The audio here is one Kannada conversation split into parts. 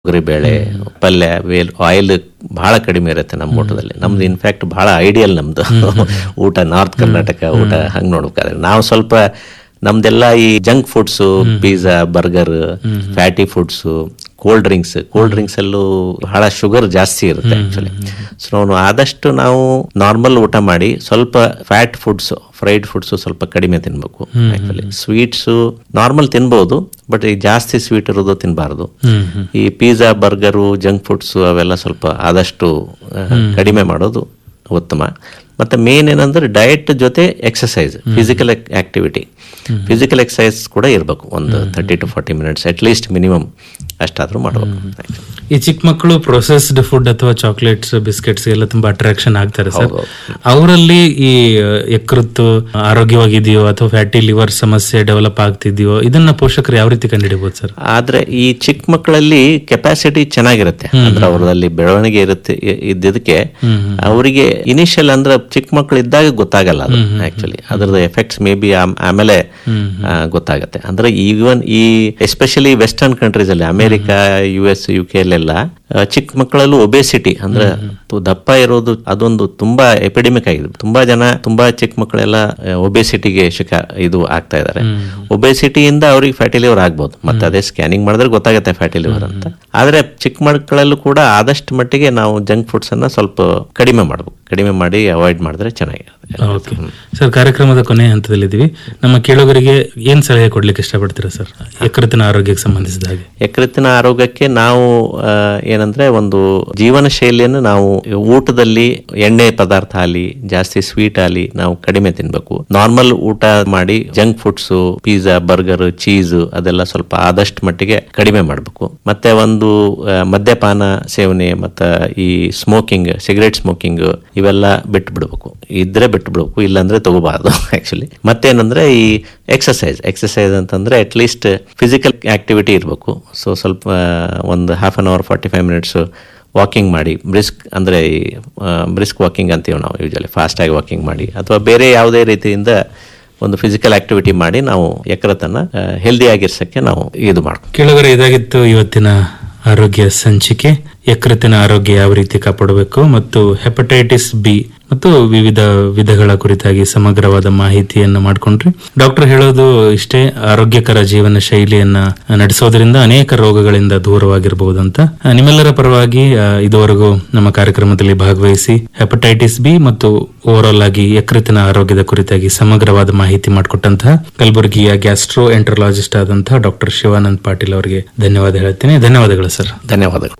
ಬೇಳೆ ಪಲ್ಯ ವೇಲ್ ಆಯಿಲ್ ಬಹಳ ಕಡಿಮೆ ಇರುತ್ತೆ ನಮ್ಮ ಊಟದಲ್ಲಿ ನಮ್ದು ಇನ್ಫ್ಯಾಕ್ಟ್ ಬಹಳ ಐಡಿಯಲ್ ನಮ್ದು ಊಟ ನಾರ್ತ್ ಕರ್ನಾಟಕ ಊಟ ಹಂಗ್ ನೋಡ್ಬೇಕಾದ್ರೆ ನಾವು ಸ್ವಲ್ಪ ನಮ್ದೆಲ್ಲ ಈ junk foods pizza burger fatty foods cold drinks cold drinks ಅಲ್ಲೂ ಬಹಳ ಶುಗರ್ ಜಾಸ್ತಿ ಇರುತ್ತೆ ಆಕ್ಚುಲಿ ಸೊ ನಾವು ಆದಷ್ಟು ನಾವು ನಾರ್ಮಲ್ ಊಟ ಮಾಡಿ ಸ್ವಲ್ಪ ಫ್ಯಾಟ್ ಫುಡ್ಸ್ ಫ್ರೈಡ್ ಫುಡ್ಸ್ ಸ್ವಲ್ಪ ಕಡಿಮೆ ತಿನ್ಬೇಕು ಆಕ್ಚುಲಿ ಸ್ವೀಟ್ಸು ನಾರ್ಮಲ್ ತಿನ್ಬೋದು ಬಟ್ ಈ ಜಾಸ್ತಿ ಸ್ವೀಟ್ ಇರೋದು ತಿನ್ನಬಾರ್ದು ಹ್ಮ್ ಹ್ಮ್ ಈ ಪಿಜ್ಜಾ ಬರ್ಗರು ಜಂಕ್ ಫುಡ್ಸ್ ಅವೆಲ್ಲ ಸ್ವಲ್ಪ ಆದಷ್ಟು ಆ, ಕಡಿಮೆ ಮಾಡೋದು ಉತ್ತಮ ಮತ್ತೆ ಮೇನ್ ಏನಂದ್ರೆ ಡಯಟ್ ಜೊತೆ exercise physical activity physical exercise ಕೂಡ ಇರಬೇಕು ಒಂದು thirty to forty minutes at least minimum ಅಷ್ಟಾದ್ರೂ ಮಾಡಬೇಕು ಈ ಚಿಕ್ಕ ಮಕ್ಕಳು ಪ್ರೊಸೆಸ್ಡ್ ಫುಡ್ ಅಥವಾ ಚಾಕ್ಲೇಟ್ಸ್ ಬಿಸ್ಕೆಟ್ಸ್ ಎಲ್ಲ ತುಂಬಾ ಅಟ್ರಾಕ್ಷನ್ ಆಗ್ತಾರೆ ಸರ್ ಅವರಲ್ಲಿ ಈ ಯಕೃತ್ತು ಆರೋಗ್ಯವಾಗಿದೆಯೋ ಅಥವಾ ಫ್ಯಾಟಿ ಲಿವರ್ ಸಮಸ್ಯೆ ಡೆವಲಪ್ ಆಗ್ತಿದೆಯೋ ಇದನ್ನ ಪೋಷಕರು ಯಾವ ರೀತಿ ಕಂಡುಹಿಡಿಬಹುದು ಸರ್ ಆದ್ರೆ ಈ ಚಿಕ್ಕ ಮಕ್ಕಳಲ್ಲಿ ಕೆಪಾಸಿಟಿ ಚೆನ್ನಾಗಿರುತ್ತೆ ಅಂದ್ರೆ ಅವರಲ್ಲಿ ಬೆಳವಣಿಗೆ ಇರುತ್ತೆ ಇ- ಇದ್ದಿದ್ದಕ್ಕೆ ಅವರಿಗೆ ಇನಿಷಿಯಲ್ ಅಂದ್ರೆ ಚಿಕ್ಕ ಮಕ್ಕಳು ಇದ್ದಾಗ ಗೊತ್ತಾಗಲ್ಲ ಅದು ಆಕ್ಚುಲಿ ಅದ್ರದ್ದು ಎಫೆಕ್ಟ್ಸ್ ಮೇ ಬಿ ಆಮೇಲೆ ಆ, ಗೊತ್ತಾಗತ್ತೆ ಅಂದ್ರೆ ಈವನ್ ಈ ಎಸ್ಪೆಷಲಿ ವೆಸ್ಟರ್ನ್ ಕಂಟ್ರೀಸ್ ಅಲ್ಲಿ America U S U K ಅಲ್ಲೆಲ್ಲ ಆ, ಚಿಕ್ಕ ಮಕ್ಕಳಲ್ಲೂ ಒಬೇಸಿಟಿ ಅಂದ್ರೆ ತು- ದಪ್ಪ ಇರೋದು ಅದೊಂದು ತುಂಬಾ ಎಪಿಡೆಮಿಕ್ ಆಗಿದೆ ತುಂಬಾ ಜನ ತುಂಬಾ ಚಿಕ್ಕ ಮಕ್ಕಳೆಲ್ಲ ಒಬೇಸಿಟಿಗೆ ಶಿಕ ಇದು ಆಗ್ತಾ ಇದ್ದಾರೆ ಒಬೇಸಿಟಿಯಿಂದ ಅವ್ರಿಗೆ ಫ್ಯಾಟಿ ಲಿವರ್ ಆಗ್ಬೋದು ಮತ್ತೆ ಅದೇ ಸ್ಕ್ಯಾನಿಂಗ್ ಮಾಡಿದ್ರೆ ಗೊತ್ತಾಗುತ್ತೆ ಫ್ಯಾಟಿ ಲಿವರ್ ಅಂತ ಆದ್ರೆ ಚಿಕ್ಕ ಮಕ್ಕಳಲ್ಲೂ ಕೂಡ ಆದಷ್ಟು ಮಟ್ಟಿಗೆ ನಾವು ಜಂಕ್ ಫುಡ್ಸ್ ಅನ್ನ ಸ್ವಲ್ಪ ಕಡಿಮೆ ಮಾಡ್ಬೇಕು ಕಡಿಮೆ ಮಾಡಿ ಅವಾಯ್ಡ್ ಮಾಡಿದ್ರೆ ಚೆನ್ನಾಗಿರುತ್ತೆ ಓಕೆ ಸರ್ ಕಾರ್ಯಕ್ರಮದ ಕೊನೆಯ ಹಂತದಲ್ಲಿದ್ದೀವಿ ನಮ್ಮ ಕೇಳುಗರಿಗೆ ಏನ್ ಸಲಹೆ ಕೊಡ್ಲಿಕ್ಕೆ ಇಷ್ಟಪಡ್ತೀರಾ ಸರ್ ಯಕೃತ್ತಿನ ಆರೋಗ್ಯಕ್ಕೆ ಸಂಬಂಧಿಸಿದ ಹಾಗೆ ಯಕೃತ್ತಿನ ಆರೋಗ್ಯಕ್ಕೆ ನಾವು ಆ, ಏನಂದ್ರೆ ಒಂದು ಜೀವನ ಶೈಲಿಯನ್ನು ನಾವು ಊಟದಲ್ಲಿ ಎಣ್ಣೆ ಪದಾರ್ಥ ಆಗಲಿ ಜಾಸ್ತಿ ಸ್ವೀಟ್ ಆಗಲಿ ನಾವು ಕಡಿಮೆ ತಿನ್ಬೇಕು ನಾರ್ಮಲ್ ಊಟ ಮಾಡಿ junk foods pizza burger cheese ಅದೆಲ್ಲ ಸ್ವಲ್ಪ ಆದಷ್ಟು ಮಟ್ಟಿಗೆ ಕಡಿಮೆ ಮಾಡಬೇಕು ಮತ್ತೆ ಒಂದು ಆ, ಮದ್ಯಪಾನ ಸೇವನೆ ಮತ್ತೆ ಈ ಸ್ಮೋಕಿಂಗ್ ಸಿಗರೇಟ್ ಸ್ಮೋಕಿಂಗ್ ಇವೆಲ್ಲ ಬಿಟ್ಟು ಬಿಡ್ಬೇಕು ಇದ್ರೆ ಬಿಟ್ಟು ಬಿಡ್ಬೇಕು ಇಲ್ಲಾಂದ್ರೆ ತಗೋಬಾರ್ದು ಆಕ್ಚುಲಿ ಮತ್ತೇನಂದ್ರೆ ಈ ಎಕ್ಸಸೈಸ್ ಎಕ್ಸಸೈಸ್ ಅಂತಂದ್ರೆ ಅಟ್ ಲೀಸ್ಟ್ ಫಿಸಿಕಲ್ ಆಕ್ಟಿವಿಟಿ ಇರಬೇಕು ಸೊ ಸ್ವಲ್ಪ ಒಂದು half an hour forty five minutes walking ಮಾಡಿ ಬ್ರಿಸ್ಕ್ ಅಂದ್ರೆ ಈ ಬ್ರಿಸ್ಕ್ ವಾಕಿಂಗ್ ಅಂತೀವಿ ನಾವು ಯೂಶಲಿ ಫಾಸ್ಟ್ ಆಗಿ ವಾಕಿಂಗ್ ಮಾಡಿ ಅಥವಾ ಬೇರೆ ಯಾವುದೇ ರೀತಿಯಿಂದ ಒಂದು ಫಿಸಿಕಲ್ ಆಕ್ಟಿವಿಟಿ ಮಾಡಿ ನಾವು ಯಕೃತನ್ನ ಹೆಲ್ದಿ ಆಗಿರ್ಸಕ್ಕೆ ನಾವು ಇದು ಮಾಡ್ಬೇಕು ಕೇಳುಗರೆ ಇದಾಗಿತ್ತು ಇವತ್ತಿನ ಆರೋಗ್ಯ ಸಂಚಿಕೆ ಯಕೃತ್ತಿನ ಆರೋಗ್ಯ ಯಾವ ರೀತಿ ಕಾಪಾಡಬೇಕು ಮತ್ತು ಹೆಪಟೈಟಿಸ್ ಬಿ ಮತ್ತು ವಿವಿಧ ವಿಧಗಳ ಕುರಿತಾಗಿ ಸಮಗ್ರವಾದ ಮಾಹಿತಿಯನ್ನು ಮಾಡ್ಕೊಂಡ್ರಿ ಡಾಕ್ಟರ್ ಹೇಳೋದು ಇಷ್ಟೇ ಆರೋಗ್ಯಕರ ಜೀವನ ಶೈಲಿಯನ್ನ ನಡೆಸೋದ್ರಿಂದ ಅನೇಕ ರೋಗಗಳಿಂದ ದೂರವಾಗಿರಬಹುದಂತ ಆ, ನಿಮ್ಮೆಲ್ಲರ ಪರವಾಗಿ ಆ, ಇದುವರೆಗೂ ನಮ್ಮ ಕಾರ್ಯಕ್ರಮದಲ್ಲಿ ಭಾಗವಹಿಸಿ ಹೆಪಟೈಟಿಸ್ ಬಿ ಮತ್ತು ಓವರ್ ಆಲ್ ಆಗಿ ಯಕೃತ್ತಿನ ಆರೋಗ್ಯದ ಕುರಿತಾಗಿ ಸಮಗ್ರವಾದ ಮಾಹಿತಿ ಮಾಡಿಕೊಟ್ಟಂತಹ ಕಲಬುರಗಿಯ ಗ್ಯಾಸ್ಟ್ರೋ ಎಂಟ್ರಲಾಜಿಸ್ಟ್ ಆದಂತಹ ಡಾಕ್ಟರ್ ಶಿವಾನಂದ್ ಪಾಟೀಲ್ ಅವರಿಗೆ ಧನ್ಯವಾದ ಹೇಳ್ತೀನಿ ಧನ್ಯವಾದಗಳು ಸರ್ ಧನ್ಯವಾದಗಳು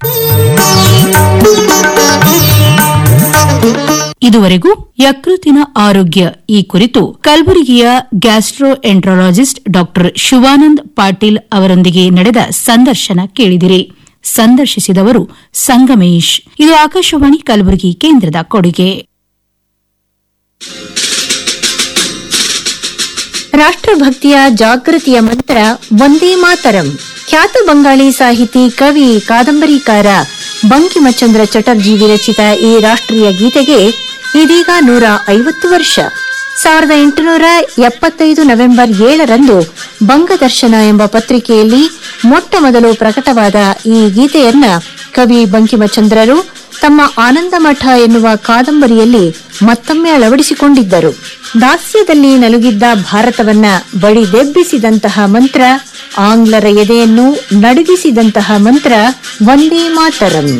ಇದುವರೆಗೂ ಯಕೃತಿನ ಆರೋಗ್ಯ ಈ ಕುರಿತು ಕಲಬುರಗಿಯ gastroenterologist doctor Shivanand Patil ಅವರೊಂದಿಗೆ ನಡೆದ ಸಂದರ್ಶನ ಕೇಳಿದಿರಿ ಸಂದರ್ಶಿಸಿದವರು ಸಂಗಮೇಶ್ ಇದು ಆಕಾಶವಾಣಿ ಕಲಬುರಗಿ ಕೇಂದ್ರದ ಕೊಡುಗೆ ರಾಷ್ಟ್ರಭಕ್ತಿಯ ಜಾಗೃತಿಯ ಮಂತ್ರ ಒಂದೇ ಮಾತರಂ ಖ್ಯಾತ ಬಂಗಾಳಿ ಸಾಹಿತಿ ಕವಿ ಕಾದಂಬರಿಕಾರ ಬಂಕಿಮಚಂದ್ರ ಚಟರ್ಜಿ ವಿರಚಿತ ಈ ರಾಷ್ಟ್ರೀಯ ಗೀತೆಗೆ ಇದೀಗ ನೂರ ಐವತ್ತು ವರ್ಷ ಸಾವಿರದ ಎಂಟುನೂರ ಎಪ್ಪತ್ತೈದು ನವೆಂಬರ್ ಏಳರಂದು ಬಂಗದರ್ಶನ ಎಂಬ ಪತ್ರಿಕೆಯಲ್ಲಿ ಮೊಟ್ಟ ಮೊದಲು ಪ್ರಕಟವಾದ ಈ ಗೀತೆಯನ್ನ ಕವಿ ಬಂಕಿಮಚಂದ್ರರು ತಮ್ಮ ಆನಂದಮಠ ಎನ್ನುವ ಕಾದಂಬರಿಯಲ್ಲಿ ಮತ್ತೊಮ್ಮೆ ಅಳವಡಿಸಿಕೊಂಡಿದ್ದರು ದಾಸ್ಯದಲ್ಲಿ ನಲುಗಿದ್ದ ಭಾರತವನ್ನ ಬಡಿದೆಬ್ಬಿಸಿದಂತಹ ಮಂತ್ರ ಆಂಗ್ಲರ ಎದೆಯನ್ನು ನಡುಗಿಸಿದಂತಹ ಮಂತ್ರ ಒಂದೇ ಮಾತರಂ